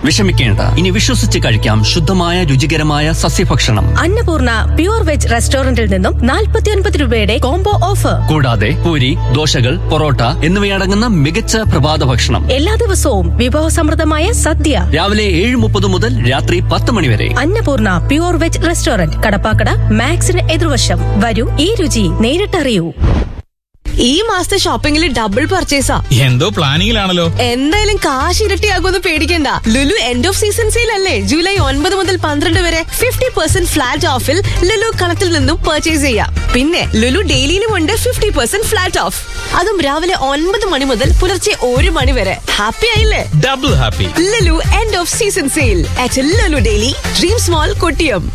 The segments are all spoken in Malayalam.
വിഷമിക്കേണ്ട ഇനി വിശ്വസിച്ച് കഴിക്കാം ശുദ്ധമായ രുചികരമായ സസ്യഭക്ഷണം അന്നപൂർണ പ്യൂർ വെജ് റെസ്റ്റോറന്റിൽ നിന്നും 49 രൂപയുടെ കോംബോ ഓഫർ കൂടാതെ പൂരി ദോശകൾ പൊറോട്ട എന്നിവയടങ്ങുന്ന മികച്ച പ്രഭാത ഭക്ഷണം എല്ലാ ദിവസവും വിഭവസമൃദ്ധമായ സദ്യ രാവിലെ ഏഴ് മുപ്പത് മുതൽ രാത്രി പത്ത് മണി വരെ Annapoorna pure veg restaurant Kadappakada മാക്സിന് എതിർവശം വരൂ ഈ രുചി നേരിട്ടറിയൂ ഈ മാസത്തെ ഷോപ്പിംഗിൽ ഡബിൾ പർച്ചേസാ എന്തോ പ്ലാനിങ്ങിലാണല്ലോ എന്തായാലും കാശ് ഇരട്ടിയാകുമെന്ന് പേടിക്കണ്ട Lulu end of season sale അല്ലേ ജൂലൈ ഒൻപത് മുതൽ പന്ത്രണ്ട് വരെ ഫിഫ്റ്റി പെർസെന്റ് ഫ്ലാറ്റ് ഓഫിൽ ലുലു കളത്തിൽ നിന്നും പർച്ചേസ് ചെയ്യാം പിന്നെ ലുലു ഡെയിലിയിലും ഉണ്ട് ഫിഫ്റ്റി പെർസെന്റ് ഫ്ലാറ്റ് ഓഫ് അതും രാവിലെ ഒൻപത് മണി മുതൽ പുലർച്ചെ ഒരു മണി വരെ ഹാപ്പി ആയില്ലേ double happy Lulu end of season sale at Lulu daily dream small Kottiyam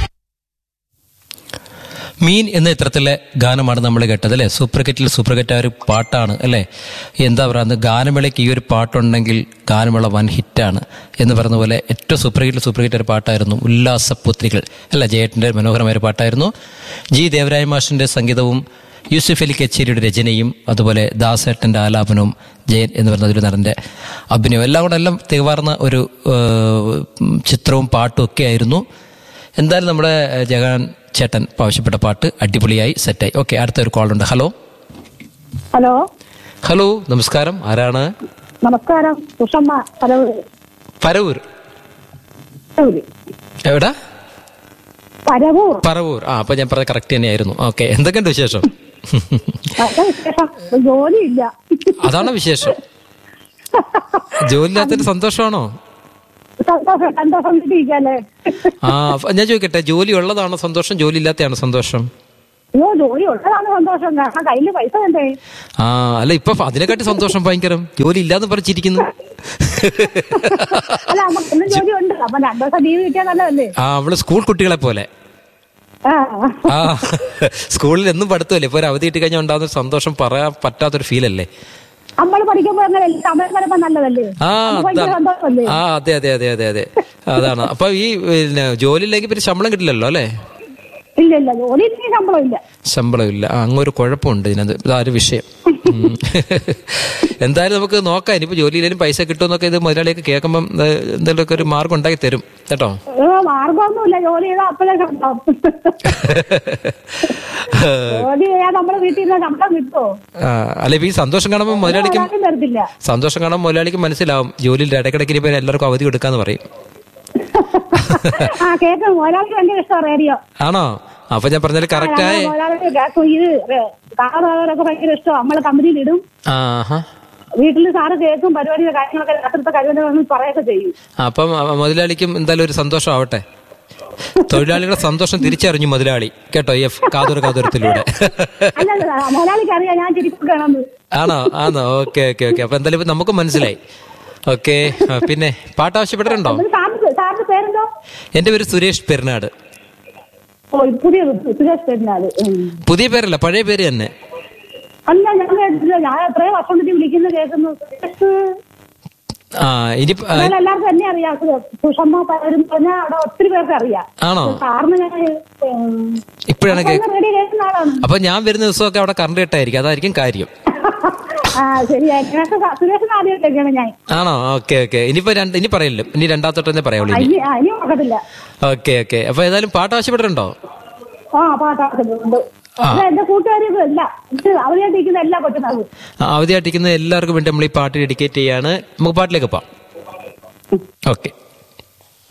മീൻ എന്ന ചിത്രത്തിലെ ഗാനമാണ് നമ്മൾ കേട്ടത് അല്ലേ സൂപ്പർ ഹിറ്റിൽ സൂപ്പർ ഹിറ്റ് ആ ഒരു പാട്ടാണ് അല്ലേ എന്താ പറയുക ഗാനമേളയ്ക്ക് ഈ ഒരു പാട്ടുണ്ടെങ്കിൽ ഗാനമേള വൻ ഹിറ്റാണ് എന്ന് പറഞ്ഞ പോലെ ഏറ്റവും സൂപ്പർ ഹിറ്റിൽ സൂപ്പർ ഹിറ്റ് ഒരു പാട്ടായിരുന്നു ഉല്ലാസപുത്രികൾ അല്ല ജയേട്ടൻ്റെ മനോഹരമായ ഒരു പാട്ടായിരുന്നു ജി ദേവരായ മാഷിൻ്റെ സംഗീതവും യൂസുഫ് അലി കച്ചേരിയുടെ രചനയും അതുപോലെ ദാസേട്ടൻ്റെ ആലാപനവും ജയൻ എന്ന് പറയുന്ന ഒരു നടൻ്റെ അഭിനയം എല്ലാം കൂടെ എല്ലാം തികവാർന്ന ഒരു ഏഹ്, ചിത്രവും പാട്ടും ഒക്കെ ആയിരുന്നു എന്തായാലും നമ്മുടെ ഏഹ്, ജഗൻ ചേട്ടൻ ഇപ്പൊ ആവശ്യപ്പെട്ട പാട്ട് അടിപൊളിയായി സെറ്റായി ഓക്കെ അടുത്ത ഒരു കോൾ ഉണ്ട് ഹലോ ഹലോ ഹലോ നമസ്കാരം ആരാണ് നമസ്കാരം സുഷമ്മ പരവൂര് പരവൂർ പരവൂര്. എവിടാ പരവൂർ പറവൂർ ആ അപ്പൊ ഞാൻ പറഞ്ഞ കറക്റ്റ് തന്നെയായിരുന്നു ഓക്കെ എന്തൊക്കെയുണ്ട് വിശേഷം നല്ല വിശേഷം ജോലിയില്ല അതാണ് വിശേഷം ജോലിയില്ലാത്തൊരു സന്തോഷമാണോ സന്തോഷം സന്തോഷം കിട്ടിയിരിക്കല്ലേ ആ അപ്പൊ ഞാൻ ചോദിക്കട്ടെ ജോലി ഉള്ളതാണോ സന്തോഷം ജോലി ഇല്ലാത്തതാണോ സന്തോഷം അയ്യോ ജോലി ഉള്ളതാണ് സന്തോഷം കാരണം കയ്യില് പൈസ വേണ്ടേ ആ അല്ല ഇപ്പൊ അതിനെക്കാട്ടി സന്തോഷം ഭയങ്കരം ജോലി ഇല്ലാന്ന് പറഞ്ഞിരിക്കുന്നു അല്ല നമുക്ക് ഇന്നും ജോലി ഉണ്ട് അപ്പൊ രണ്ടു ദിവസം ലീവ് കിട്ടിയാൽ നല്ലതല്ലേ ആ അവള് സ്കൂൾ കുട്ടികളെ പോലെ ആ ആ സ്കൂളിൽ എന്നും പഠിത്തമല്ലേ ഇപ്പൊ ഒരു അവധി കിട്ടി കഴിഞ്ഞാൽ ഉണ്ടാകുന്ന ഒരു സന്തോഷം പറയാൻ പറ്റാത്തൊരു ഫീൽ അല്ലേ നമ്മൾ പഠിക്കുമ്പോ അങ്ങനെ സമയം വരുമ്പോ നല്ലതല്ലേ ആ നമുക്ക് ഭയങ്കര അതാണ്. സന്തോഷമല്ലേ ആ അതെ അതെ അതെ അതെ അതെ അതാണ് അപ്പൊ ഈ പിന്നെ ജോലിയിലേക്ക് പിന്നെ ശമ്പളം കിട്ടില്ലല്ലോ അല്ലേ ഇല്ല ഇല്ല ജോലി ഇല്ലെങ്കിൽ ശമ്പളം ഇല്ല ശമ്പളം ഇല്ല ആ, അങ്ങ് ഒരു കുഴപ്പമുണ്ട് ഇതിനകത്ത് ഇതാ ഒരു വിഷയം ഉം. എന്തായാലും നമുക്ക് നോക്കാം ഇനിയിപ്പോ ജോലിയിലും പൈസ കിട്ടുമെന്നൊക്കെ ഇത് മുതലാളിയൊക്കെ കേൾക്കുമ്പം ഏ, എന്തെങ്കിലുമൊക്കെ ഒരു മാർഗം ഉണ്ടാക്കി തരും കേട്ടോ ഏ, മാർഗമൊന്നുമില്ല ജോലി ചെയ്താൽ അപ്പോഴേ ശമ്പളം ജോലി ചെയ്യാൻ നമ്മുടെ വീട്ടിൽ നിന്ന് ശമ്പളം കിട്ടുമോ ആ, അല്ല ഇപ്പൊ ഈ സന്തോഷം കാണുമ്പോൾ മുതലാളിക്കും ആരും തരത്തില്ല സന്തോഷം കാണുമ്പോൾ മുതലാളിക്ക് മനസ്സിലാവും ജോലിയിൽ ഇടയ്ക്കിടയ്ക്ക് ഇനിയിപ്പോ എല്ലാവർക്കും അവധി കൊടുക്കാന്ന് പറയും ആ കേൾക്കും ഒരാൾക്ക് ഭയങ്കര ഇഷ്ടം റേഡിയോ ആണോ അപ്പൊ ഞാൻ പറഞ്ഞാൽ കറക്റ്റായി ഒരാൾക്ക് കേൾക്കും ഇത് സാറൊക്കെ ഭയങ്കര ഇഷ്ടം നമ്മളെ കമ്പനിയിൽ ഇടും ആഹാ വീട്ടിൽ സാറ് കേൾക്കും പരിപാടിയുടെ കാര്യങ്ങളൊക്കെ രാത്രിത്തെ കാര്യങ്ങൾ പറയൊക്കെ ചെയ്യും അപ്പം അ- മുതലാളിക്കും എന്തായാലും ഒരു സന്തോഷം ആവട്ടെ തൊഴിലാളികളുടെ സന്തോഷം തിരിച്ചറിഞ്ഞു മുതലാളി കേട്ടോ ഈ കാതൂർ കാതൂരത്തിലൂടെ അല്ല മുതലാളിക്ക് അറിയാം ഞാൻ ചിരിക്കുകയാണെന്ന് ആണോ ആണോ ഓക്കെ ഓക്കെ ഓക്കെ അപ്പൊ എന്തായാലും ഇപ്പൊ നമുക്ക് മനസ്സിലായി ഓക്കെ പിന്നെ പാട്ട് ആവശ്യപ്പെട്ടിട്ടുണ്ടോ ഇത് സാറിന് സാറിന്റെ പേരെന്തോ എന്റെ പേര് സുരേഷ് പെരുന്നാട് ഓ പുതിയ സുരേഷ് പെരുന്നാള് ഉം. പുതിയ പേരല്ല പഴയ പേര് തന്നെ അല്ല ഞാൻ കേട്ടില്ല ഞാൻ എത്രയോ വർഷം കൊണ്ട് വിളിക്കുന്ന കേൾക്കുന്നു സുരേഷ് ആ ഇനി ആ, ഞാൻ എല്ലാവർക്കും എന്നെ അറിയാം സു- സുഷമ്മ പലരും പറഞ്ഞാൽ അവിടെ ഒത്തിരി പേർക്ക് അറിയാം ആണോ സാറിന് ഞാൻ ഇപ്പോഴാണ് കേ റേഡിയോ കേൾക്കുന്ന ആളാണ് അപ്പൊ ഞാൻ വരുന്ന ദിവസമൊക്കെ അവിടെ കറണ്ട് കെട്ടായിരിക്കും അതായിരിക്കും കാര്യം ആ ശരിയാ എനിക്ക് സുരേഷിന് ആദ്യം കേൾക്കണം ഞാൻ ആണോ ഓക്കെ ഓക്കെ ഇനിയിപ്പോ രണ്ട് ഇനി പറയല്ലോ ഇനി രണ്ടാമത്തോട്ടേ പറയാവുള്ളൂ ഇനി ഇനി ആ, ഇനി നോക്കത്തില്ല ഓക്കെ ഓക്കെ അപ്പൊ ഏതായാലും പാട്ട് ആവശ്യപ്പെട്ടിട്ടുണ്ടോ ആ പാട്ടാക്കുന്നുണ്ട് ആ. അത് എന്റെ കൂട്ടുകാരിക്കും എല്ല ഇത് അവധിയായിട്ടിരിക്കുന്ന എല്ലാ കൊച്ചുനാളും ആ, അവധിയായിട്ടിരിക്കുന്ന എല്ലാവർക്കും വേണ്ടി നമ്മൾ ഈ പാട്ട് ഡെഡിക്കേറ്റ് ചെയ്യാണ് നമുക്ക് പാട്ടിലേക്ക് പോവാം ഓക്കെ